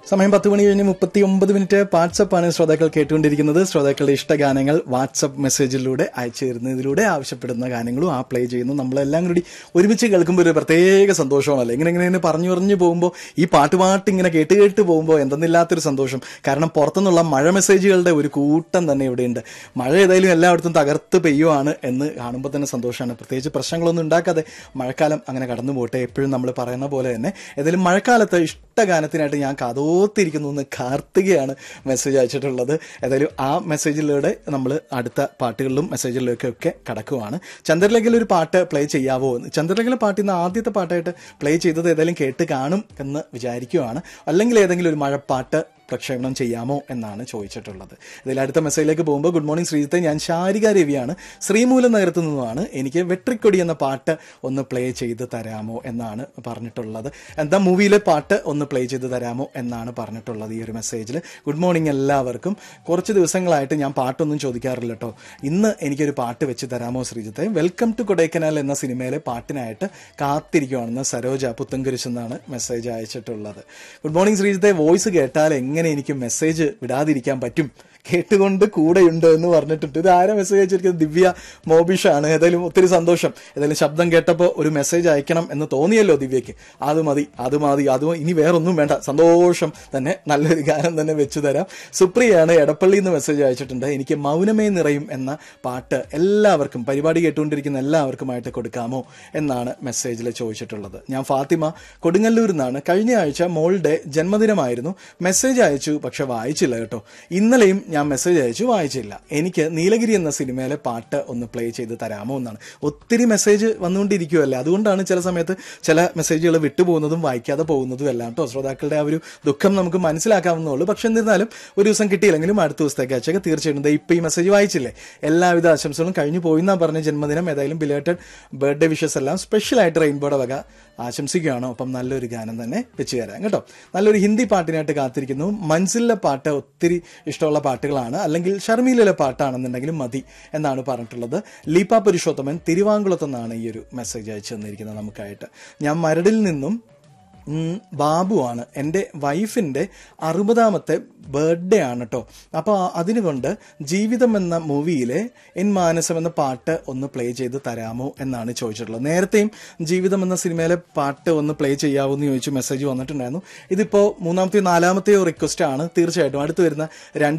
സമയം പത്ത് മണി കഴിഞ്ഞ് മുപ്പത്തി ഒമ്പത് മിനിറ്റ് വാട്സപ്പാണ് ശ്രോതാക്കൾ കേട്ടുകൊണ്ടിരിക്കുന്നത് ശ്രോതാക്കളുടെ ഇഷ്ടഗാനങ്ങൾ വാട്സപ്പ് മെസ്സേജിലൂടെ അയച്ചു തരുന്നതിലൂടെ ആവശ്യപ്പെടുന്ന ഗാനങ്ങളും ആ പ്ലേ ചെയ്യുന്നു നമ്മളെല്ലാം കൂടി ഒരുമിച്ച് കേൾക്കുമ്പോൾ ഒരു പ്രത്യേക സന്തോഷമാണല്ലോ ഇങ്ങനെ ഇങ്ങനെ ഇങ്ങനെ പറഞ്ഞു പറഞ്ഞു പോകുമ്പോൾ ഈ പാട്ട് പാട്ട് ഇങ്ങനെ കേട്ട് കേട്ട് പോകുമ്പോൾ എന്തെന്നില്ലാത്തൊരു സന്തോഷം കാരണം പുറത്തുനിന്നുള്ള മഴ മെസ്സേജുകളുടെ ഒരു കൂട്ടം തന്നെ ഇവിടെയുണ്ട് മഴ ഏതായാലും എല്ലായിടത്തും തകർത്ത് പെയ്യുവാണ് എന്ന് കാണുമ്പോൾ തന്നെ സന്തോഷമാണ് പ്രത്യേകിച്ച് പ്രശ്നങ്ങളൊന്നും ഉണ്ടാക്കാതെ മഴക്കാലം അങ്ങനെ കടന്നു പോട്ടെ എപ്പോഴും നമ്മൾ പറയുന്ന പോലെ തന്നെ ഏതായാലും മഴക്കാലത്ത് ഇഷ്ടഗാനത്തിനായിട്ട് ഞാൻ കാതോത്തിരിക്കുന്നു എന്ന് കാർത്തികയാണ് മെസ്സേജ് അയച്ചിട്ടുള്ളത് ഏതായാലും ആ മെസ്സേജിലൂടെ നമ്മൾ അടുത്ത പാട്ടുകളിലും മെസ്സേജിലൊക്കെ കടക്കുവാണ് ചന്ദ്രലേഖയിൽ ഒരു പാട്ട് പ്ലേ ചെയ്യാവോ എന്ന് ചന്ദ്രലേഖയിലെ പാട്ട് ഇന്ന് ആദ്യത്തെ പാട്ടായിട്ട് പ്ലേ ചെയ്തത് ഏതായാലും കേട്ട് കാണും എന്ന് വിചാരിക്കുവാണ് അല്ലെങ്കിൽ ഏതെങ്കിലും ഒരു മഴപ്പാട്ട് പ്രക്ഷേപണം ചെയ്യാമോ എന്നാണ് ചോദിച്ചിട്ടുള്ളത് ഇതിൽ അടുത്ത മെസ്സേജിലേക്ക് പോകുമ്പോൾ ഗുഡ് മോർണിംഗ് ശ്രീജിത്തെ ഞാൻ ശാരിക രവിയാണ് ശ്രീമൂലം നഗരത്തു നിന്നുമാണ് എനിക്ക് വെട്രിക്കൊടി എന്ന പാട്ട് ഒന്ന് പ്ലേ ചെയ്ത് തരാമോ എന്നാണ് പറഞ്ഞിട്ടുള്ളത് എന്താ മൂവിയിലെ പാട്ട് ഒന്ന് പ്ലേ ചെയ്ത് തരാമോ എന്നാണ് പറഞ്ഞിട്ടുള്ളത് ഈ ഒരു മെസ്സേജിൽ ഗുഡ് മോർണിംഗ് എല്ലാവർക്കും കുറച്ച് ദിവസങ്ങളായിട്ട് ഞാൻ പാട്ടൊന്നും ചോദിക്കാറില്ല കേട്ടോ ഇന്ന് എനിക്കൊരു പാട്ട് വെച്ച് തരാമോ ശ്രീജിത്തെ വെൽക്കം ടു കൊടൈക്കനാൽ എന്ന സിനിമയിലെ പാട്ടിനായിട്ട് കാത്തിരിക്കുവാണെന്ന് സരോജ പുത്തൻകുരിശ് എന്നാണ് മെസ്സേജ് അയച്ചിട്ടുള്ളത് ഗുഡ് മോർണിംഗ് ശ്രീജിത്തെ വോയിസ് കേട്ടാൽ എങ്ങനെ എനിക്ക് മെസ്സേജ് വിടാതിരിക്കാൻ പറ്റും കേട്ടുകൊണ്ട് കൂടെയുണ്ട് എന്ന് പറഞ്ഞിട്ടുണ്ട് ഇത് ആരാ മെസ്സേജ് അയച്ചിരിക്കുന്നത് ദിവ്യ മോബിഷാണ് ഏതായാലും ഒത്തിരി സന്തോഷം ഏതായാലും ശബ്ദം കേട്ടപ്പോൾ ഒരു മെസ്സേജ് അയക്കണം എന്ന് തോന്നിയല്ലോ ദിവ്യക്ക് അത് മതി അത് മതി അത് ഇനി വേറൊന്നും വേണ്ട സന്തോഷം തന്നെ നല്ലൊരു ഗാനം തന്നെ വെച്ചു തരാം സുപ്രിയയാണ് എടപ്പള്ളിയിൽ നിന്ന് മെസ്സേജ് അയച്ചിട്ടുണ്ട് എനിക്ക് മൗനമേ നിറയും എന്ന പാട്ട് എല്ലാവർക്കും പരിപാടി കേട്ടുകൊണ്ടിരിക്കുന്ന എല്ലാവർക്കുമായിട്ട് കൊടുക്കാമോ എന്നാണ് മെസ്സേജിൽ ചോദിച്ചിട്ടുള്ളത് ഞാൻ ഫാത്തിമ കൊടുങ്ങല്ലൂരിൽ നിന്നാണ് കഴിഞ്ഞ ആഴ്ച മോളുടെ ജന്മദിനമായിരുന്നു മെസ്സേജ് അയച്ചു പക്ഷെ വായിച്ചില്ല കേട്ടോ ഇന്നലെയും ഞാൻ മെസ്സേജ് അയച്ചു വായിച്ചില്ല എനിക്ക് നീലഗിരി എന്ന സിനിമയിലെ പാട്ട് ഒന്ന് പ്ലേ ചെയ്ത് തരാമോ എന്നാണ് ഒത്തിരി മെസ്സേജ് വന്നുകൊണ്ടിരിക്കുമല്ലേ അതുകൊണ്ടാണ് ചില സമയത്ത് ചില മെസ്സേജുകൾ വിട്ടുപോകുന്നതും വായിക്കാതെ പോകുന്നതും എല്ലാം കേട്ടോ ശ്രോതാക്കളുടെ ആ ഒരു ദുഃഖം നമുക്ക് മനസ്സിലാക്കാവുന്നുള്ളൂ പക്ഷെ എന്നിരുന്നാലും ഒരു ദിവസം കിട്ടിയില്ലെങ്കിലും അടുത്ത ദിവസത്തേക്ക് അയച്ചൊക്കെ തീർച്ചയായിട്ടും ദേ ഇപ്പൊ ഈ മെസ്സേജ് വായിച്ചില്ലേ എല്ലാവിധ ആശംസകളും കഴിഞ്ഞു പോയി എന്നാ പറഞ്ഞ ജന്മദിനം ഏതായാലും ബിലേറ്റഡ് ബർത്ത്ഡേ വിഷസ് എല്ലാം സ്പെഷ്യലായിട്ട് റെയിൻബോയുടെ വക ആശംസിക്കുകയാണ് ഒപ്പം നല്ലൊരു ഗാനം തന്നെ വെച്ച് തരാം കേട്ടോ നല്ലൊരു ഹിന്ദി പാട്ടിനായിട്ട് കാത്തിരിക്കുന്നു മൻസിലെ പാട്ട് ഒത്തിരി ഇഷ്ടമുള്ള പാട്ടുകളാണ് അല്ലെങ്കിൽ ഷർമീലിലെ പാട്ടാണെന്നുണ്ടെങ്കിലും മതി എന്നാണ് പറഞ്ഞിട്ടുള്ളത് ലീപ പുരുഷോത്തമൻ തിരുവാങ്കുളത്തു നിന്നാണ് ഈ ഒരു മെസ്സേജ് അയച്ചു തന്നിരിക്കുന്നത് നമുക്കായിട്ട് ഞാൻ മരടിൽ നിന്നും ഉം, ബാബുവാണ് എൻ്റെ വൈഫിൻ്റെ അറുപതാമത്തെ ബർത്ത്ഡേ ആണ് കേട്ടോ അപ്പോൾ അതിനുകൊണ്ട് ജീവിതം എന്ന മൂവിയിലെ എൻ മാനസം എന്ന പാട്ട് ഒന്ന് പ്ലേ ചെയ്ത് തരാമോ എന്നാണ് ചോദിച്ചിട്ടുള്ളത് നേരത്തെയും ജീവിതം എന്ന സിനിമയിലെ പാട്ട് ഒന്ന് പ്ലേ ചെയ്യാവോ എന്ന് ചോദിച്ചു മെസ്സേജ് വന്നിട്ടുണ്ടായിരുന്നു ഇതിപ്പോൾ മൂന്നാമത്തെയോ നാലാമത്തെയോ റിക്വസ്റ്റ് ആണ് തീർച്ചയായിട്ടും അടുത്ത് വരുന്ന രണ്ട്